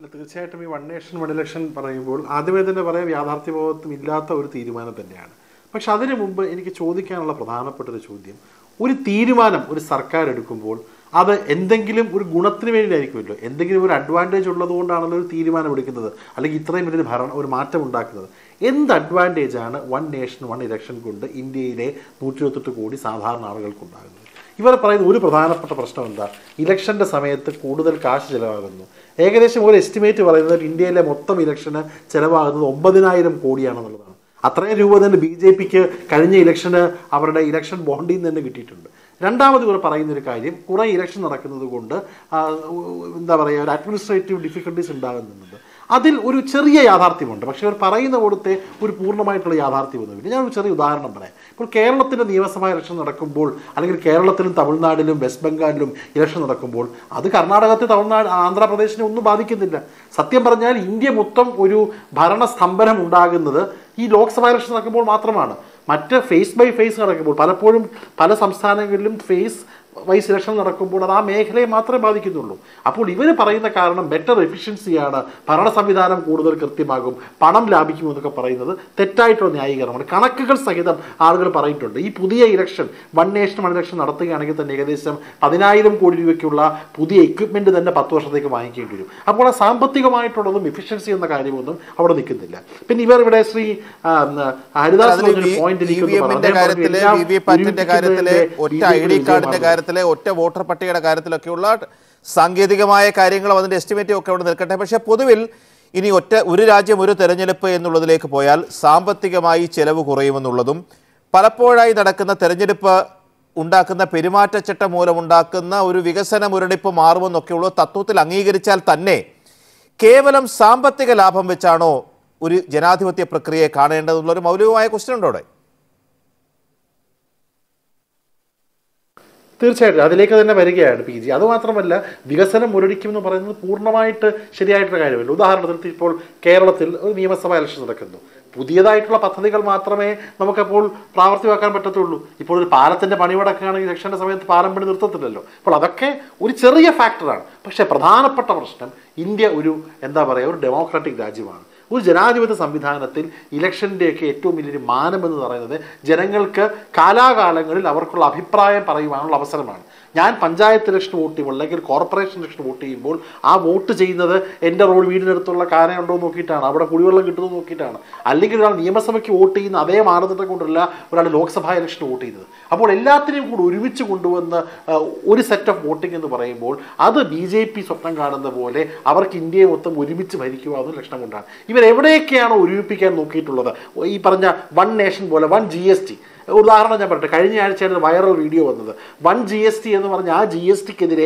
തീർച്ചയായിട്ടും ഈ one nation one election പറയുമ്പോൾ ആദ്യമേ തന്നെ പറയാം യാഥാർത്ഥ്യബോധത്വം ഇല്ലാത്ത ഒരു തീരുമാനം തന്നെയാണ് പക്ഷെ അതിനു മുമ്പ് എനിക്ക് ചോദിക്കാനുള്ള പ്രധാനപ്പെട്ട ഒരു ചോദ്യം ഒരു തീരുമാനം ഒരു സർക്കാർ എടുക്കുമ്പോൾ അത് എന്തെങ്കിലും ഒരു ഗുണത്തിന് വേണ്ടിയായിരിക്കുമല്ലോ എന്തെങ്കിലും ഒരു അഡ്വാൻറ്റേജ് ഉള്ളത് കൊണ്ടാണല്ലോ ഒരു തീരുമാനം എടുക്കുന്നത് അല്ലെങ്കിൽ ഇത്രയും വലിയൊരു ഭരണം ഒരു മാറ്റം ഉണ്ടാക്കുന്നത് എന്ത് അഡ്വാൻറ്റേജ് ആണ് വൺ നേഷൻ വൺ ഇലക്ഷൻ കൊണ്ട് ഇന്ത്യയിലെ നൂറ്റി ഇരുപത്തെട്ട് കോടി സാധാരണ ആളുകൾക്കുണ്ടാകുന്നത് ഇവർ പറയുന്ന ഒരു പ്രധാനപ്പെട്ട പ്രശ്നം എന്താ ഇലക്ഷൻ്റെ സമയത്ത് കൂടുതൽ കാശ് ചിലവാകുന്നു ഏകദേശം ഒരു എസ്റ്റിമേറ്റ് പറയുന്നത് ഇന്ത്യയിലെ മൊത്തം ഇലക്ഷന് ചിലവാകുന്നത് ഒമ്പതിനായിരം കോടിയാണെന്നുള്ളതാണ് അത്രയും രൂപ തന്നെ ബി ജെ പിക്ക് കഴിഞ്ഞ ഇലക്ഷന് അവരുടെ ഇലക്ഷൻ ബോണ്ടിൽ നിന്ന് തന്നെ കിട്ടിയിട്ടുണ്ട് രണ്ടാമത് ഇവർ പറയുന്ന ഒരു കാര്യം കുറേ ഇലക്ഷൻ നടക്കുന്നത് കൊണ്ട് ആ, എന്താ പറയുക ഒരു അഡ്മിനിസ്ട്രേറ്റീവ് ഡിഫിക്കൽട്ടീസ് ഉണ്ടാകുന്നുണ്ട് അതിൽ ഒരു ചെറിയ യാഥാർത്ഥ്യമുണ്ട് പക്ഷേ അവർ പറയുന്ന പോലത്തെ ഒരു പൂർണ്ണമായിട്ടുള്ള യാഥാർത്ഥ്യമൊന്നുമില്ല ഞാൻ ഒരു ചെറിയ ഉദാഹരണം പറയാം ഇപ്പോൾ കേരളത്തിൻ്റെ നിയമസഭാ ഇലക്ഷൻ നടക്കുമ്പോൾ അല്ലെങ്കിൽ കേരളത്തിലും തമിഴ്നാട്ടിലും വെസ്റ്റ് ബംഗാളിലും ഇലക്ഷൻ നടക്കുമ്പോൾ അത് കർണാടകത്തെ തമിഴ്നാട് ആന്ധ്രാപ്രദേശിനെ ഒന്നും ബാധിക്കുന്നില്ല സത്യം പറഞ്ഞാൽ ഇന്ത്യ മൊത്തം ഒരു ഭരണസ്തംഭനം ഉണ്ടാകുന്നത് ഈ ലോക്സഭാ ഇലക്ഷൻ നടക്കുമ്പോൾ മാത്രമാണ് മറ്റ് ഫേസ് ബൈ ഫേസ് നടക്കുമ്പോൾ പലപ്പോഴും പല സംസ്ഥാനങ്ങളിലും ഫേസ് വൈസ് ഇലക്ഷൻ നടക്കുമ്പോൾ അത് ആ മേഖലയെ മാത്രമേ ബാധിക്കുന്നുള്ളൂ അപ്പോൾ ഇവർ പറയുന്ന കാരണം ബെറ്റർ എഫിഷ്യൻസിയാണ് ഭരണ സംവിധാനം കൂടുതൽ കൃത്യമാകും പണം ലാഭിക്കും എന്നൊക്കെ പറയുന്നത് തെറ്റായിട്ടുള്ള ന്യായീകരണമാണ് കണക്കുകൾ സഹിതം ആളുകൾ പറഞ്ഞിട്ടുണ്ട് ഈ പുതിയ election one nation one election നടത്തുകയാണെങ്കിൽ തന്നെ ഏകദേശം പതിനായിരം കോടി രൂപയ്ക്കുള്ള പുതിയ എക്വിപ്മെന്റ് തന്നെ പത്ത് വർഷത്തേക്ക് വാങ്ങിക്കേണ്ടി വരും അപ്പോൾ ആ സാമ്പത്തികമായിട്ടുള്ളതും എഫിഷ്യൻസി എന്ന കാര്യമൊന്നും അവിടെ നിൽക്കുന്നില്ല പിന്നെ ഇവർ ഇവിടെ ശ്രീ ആ, ഹരിദാസ് അതിൽ പറഞ്ഞൊരു പോയിന്റ് വി വി എമ്മിന്റെ കാര്യത്തില് വി വി പാറ്റിന്റെ കാര്യത്തില് ഒറ്റ ഐ ഡി കാർഡിന്റെ കാര്യത്തില് ഒറ്റ വോട്ടർ പട്ടികയുടെ കാര്യത്തിലൊക്കെയുള്ള സാങ്കേതികമായ കാര്യങ്ങളും അതിന്റെ എസ്റ്റിമേറ്റും ഒക്കെ അവിടെ നിൽക്കട്ടെ പക്ഷേ പൊതുവിൽ ഇനി ഒറ്റ ഒരു രാജ്യം ഒരു തെരഞ്ഞെടുപ്പ് എന്നുള്ളതിലേക്ക് പോയാൽ സാമ്പത്തികമായി ചെലവ് കുറയുമെന്നുള്ളതും പലപ്പോഴായി നടക്കുന്ന തെരഞ്ഞെടുപ്പ് ഉണ്ടാക്കുന്ന പെരുമാറ്റച്ചട്ടം മൂലമുണ്ടാക്കുന്ന ഒരു വികസന മുരടിപ്പ് മാറുമെന്നൊക്കെയുള്ള തത്വത്തിൽ അംഗീകരിച്ചാൽ തന്നെ കേവലം സാമ്പത്തിക ലാഭം വെച്ചാണോ ഒരു ജനാധിപത്യ പ്രക്രിയയെ കാണേണ്ടതെന്നുള്ള ഒരു മൗലികമായ ക്വസ്റ്റ്യൻ ഉണ്ടോ അവിടെ തീർച്ചയായിട്ടും അതിലേക്ക് തന്നെ വരികയാണ് പി ജി അതുമാത്രമല്ല വികസനം മുരടിക്കും എന്ന് പറയുന്നത് പൂർണ്ണമായിട്ട് ശരിയായിട്ടുള്ള കാര്യമല്ല ഉദാഹരണത്തിന് ഇപ്പോൾ കേരളത്തിൽ ഒരു നിയമസഭാ ഇലക്ഷൻ നടക്കുന്നു പുതിയതായിട്ടുള്ള പദ്ധതികൾ മാത്രമേ നമുക്കപ്പോൾ പ്രാവർത്തികമാക്കാൻ പറ്റത്തുള്ളൂ ഇപ്പോൾ ഒരു പാലത്തിന്റെ പണി മുടക്കുകയാണെങ്കിൽ ഇലക്ഷന്റെ സമയത്ത് പാലം പണി നിർത്തത്തില്ലല്ലോ അപ്പോൾ അതൊക്കെ ഒരു ചെറിയ ഫാക്ടറാണ് പക്ഷേ പ്രധാനപ്പെട്ട പ്രശ്നം ഇന്ത്യ ഒരു എന്താ പറയുക ഒരു ഡെമോക്രാറ്റിക് രാജ്യമാണ് ഒരു ജനാധിപത്യ സംവിധാനത്തിൽ ഇലക്ഷൻ്റെയൊക്കെ ഏറ്റവും വലിയൊരു മാനം എന്ന് പറയുന്നത് ജനങ്ങൾക്ക് കാലാകാലങ്ങളിൽ അവർക്കുള്ള അഭിപ്രായം പറയുവാനുള്ള അവസരമാണ് ഞാൻ പഞ്ചായത്ത് ഇലക്ഷൻ വോട്ട് ചെയ്യുമ്പോൾ അല്ലെങ്കിൽ കോർപ്പറേഷൻ ഇലക്ഷൻ വോട്ട് ചെയ്യുമ്പോൾ ആ വോട്ട് ചെയ്യുന്നത് എൻ്റെ റോഡ് വീടിനടുത്തുള്ള കാനയുണ്ടോ എന്ന് നോക്കിയിട്ടാണ് അവിടെ കുടിവെള്ളം കിട്ടുമോ എന്ന് നോക്കിയിട്ടാണ് അല്ലെങ്കിൽ ഒരാൾ നിയമസഭയ്ക്ക് വോട്ട് ചെയ്യുന്ന അതേ മാനദണ്ഡം കൊണ്ടല്ല ഒരാൾ ലോക്സഭാ ഇലക്ഷൻ വോട്ട് ചെയ്യുന്നത് അപ്പോൾ എല്ലാത്തിനെയും കൂടി ഒരുമിച്ച് കൊണ്ടുവന്ന് ആ, ഒരു സെറ്റ് ഓഫ് വോട്ടിംഗ് എന്ന് പറയുമ്പോൾ അത് ബി ജെ പി സ്വപ്നം കാണുന്ന പോലെ അവർക്ക് ഇന്ത്യയെ മൊത്തം ഒരുമിച്ച് ഭരിക്കുക എന്ന ലക്ഷണം കൊണ്ടാണ് ഇവർ എവിടെയൊക്കെയാണോ ഒരുമിപ്പിക്കാൻ നോക്കിയിട്ടുള്ളത് ഈ പറഞ്ഞ വൺ നേഷൻ പോലെ വൺ ജി എസ് ടി ഉദാഹരണം ഞാൻ പറയട്ടെ കഴിഞ്ഞ ആഴ്ചയാണ് വൈറൽ വീഡിയോ വന്നത് വൺ ജി എസ് ടി എന്ന് പറഞ്ഞ ആ ജി എസ് ടിക്കെതിരെ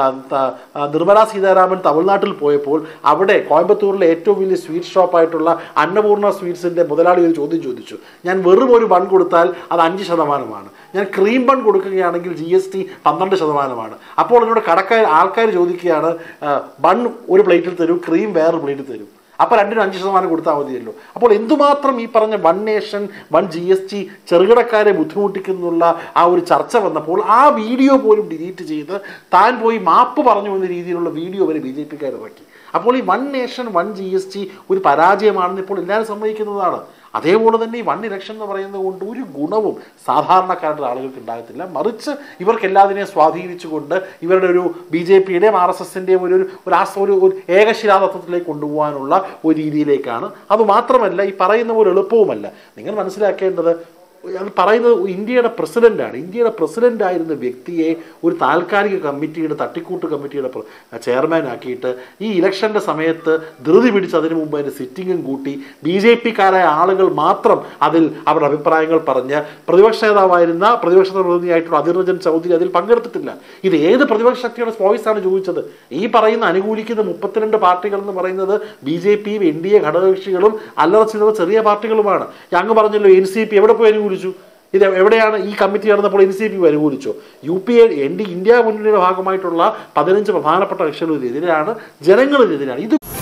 നിർമ്മലാ സീതാരാമൻ തമിഴ്നാട്ടിൽ പോയപ്പോൾ അവിടെ കോയമ്പത്തൂരിലെ ഏറ്റവും വലിയ സ്വീറ്റ് ഷോപ്പായിട്ടുള്ള അന്നപൂർണ്ണ സ്വീറ്റ്സിന്റെ മുതലാളി ഒരു ചോദ്യം ചോദിച്ചു ഞാൻ വെറും ഒരു ബൺ കൊടുത്താൽ അത് അഞ്ച് ശതമാനമാണ് ഞാൻ ക്രീം ബൺ കൊടുക്കുകയാണെങ്കിൽ ജി എസ് ടി പന്ത്രണ്ട് ശതമാനമാണ് അപ്പോൾ എന്നോട് കടക്കാർ ആൾക്കാർ ചോദിക്കുകയാണ് ആ, ബൺ ഒരു പ്ലേറ്റിൽ തരൂ ക്രീം വേറൊരു പ്ലേറ്റിൽ തരൂ അപ്പോൾ രണ്ടിനും അഞ്ച് ശതമാനം കൊടുത്താൽ മതിയല്ലോ അപ്പോൾ എന്തുമാത്രം ഈ പറഞ്ഞ one nation one G S T ചെറുകിടക്കാരെ ബുദ്ധിമുട്ടിക്കുന്നുള്ള ആ ഒരു ചർച്ച വന്നപ്പോൾ ആ വീഡിയോ പോലും ഡിലീറ്റ് ചെയ്ത് താൻ പോയി മാപ്പ് പറഞ്ഞു എന്ന രീതിയിലുള്ള വീഡിയോ വരെ ബി ജെ പിക്കാർ ഇറക്കി അപ്പോൾ ഈ one nation one G S T ഒരു പരാജയമാണെന്ന് ഇപ്പോൾ എല്ലാവരും സമ്മതിക്കുന്നതാണ് അതേപോലെ തന്നെ ഈ വൺ ഇലക്ഷൻ എന്ന് പറയുന്നത് കൊണ്ട് ഒരു ഗുണവും സാധാരണക്കാരുടെ ആളുകൾക്ക് ഉണ്ടാകത്തില്ല മറിച്ച് ഇവർക്ക് എല്ലാത്തിനെയും സ്വാധീനിച്ചുകൊണ്ട് ഇവരുടെ ഒരു ബി ജെ പിയുടെയും ആർ എസ് എസിൻ്റെയും ഒരു ഒരു ആസ് ഒരു ഒരു ഏകശിലാതത്വത്തിലേക്ക് കൊണ്ടുപോകാനുള്ള ഒരു രീതിയിലേക്കാണ് അത് മാത്രമല്ല ഈ പറയുന്ന പോലെ എളുപ്പവുമല്ല നിങ്ങൾ മനസ്സിലാക്കേണ്ടത് അത് പറയുന്നത് ഇന്ത്യയുടെ പ്രസിഡന്റാണ് ഇന്ത്യയുടെ പ്രസിഡന്റ് ആയിരുന്ന വ്യക്തിയെ ഒരു താൽക്കാലിക കമ്മിറ്റിയുടെ തട്ടിക്കൂട്ട് കമ്മിറ്റിയുടെ ചെയർമാൻ ആക്കിയിട്ട് ഈ ഇലക്ഷന്റെ സമയത്ത് ധൃതി പിടിച്ച് അതിനു മുമ്പ് അതിന്റെ സിറ്റിങ്ങും കൂട്ടി ബി ജെ പിക്കാരായ ആളുകൾ മാത്രം അതിൽ അവരുടെ അഭിപ്രായങ്ങൾ പറഞ്ഞ് പ്രതിപക്ഷ നേതാവായിരുന്ന പ്രതിപക്ഷ പ്രതിനിധിയായിട്ടുള്ള അധിർ രഞ്ജൻ ചൗധരി അതിൽ പങ്കെടുത്തിട്ടില്ല ഇത് ഏത് പ്രതിപക്ഷ ശക്തിയുടെ വോയിസ് ആണ് ചോദിച്ചത് ഈ പറയുന്ന അനുകൂലിക്കുന്ന മുപ്പത്തിരണ്ട് പാർട്ടികൾ എന്ന് പറയുന്നത് ബി ജെ പിയും എൻ ഡി എ ഘടകകക്ഷികളും അല്ലറ ചില്ലറ ചെറിയ പാർട്ടികളുമാണ് ഞങ്ങൾ പറഞ്ഞല്ലോ എൻ സി പി എവിടെ പോയി അനുകൂലിച്ചു ഇത് എവിടെയാണ് ഈ കമ്മിറ്റി നടന്നപ്പോൾ എൻ സി പി അനുകൂലിച്ചോ U P A N D India മുന്നണിയുടെ ഭാഗമായിട്ടുള്ള പതിനഞ്ച് പ്രധാനപ്പെട്ട കക്ഷികൾക്കെതിരെയാണ് ജനങ്ങളിനെതിരാണ് ഇത്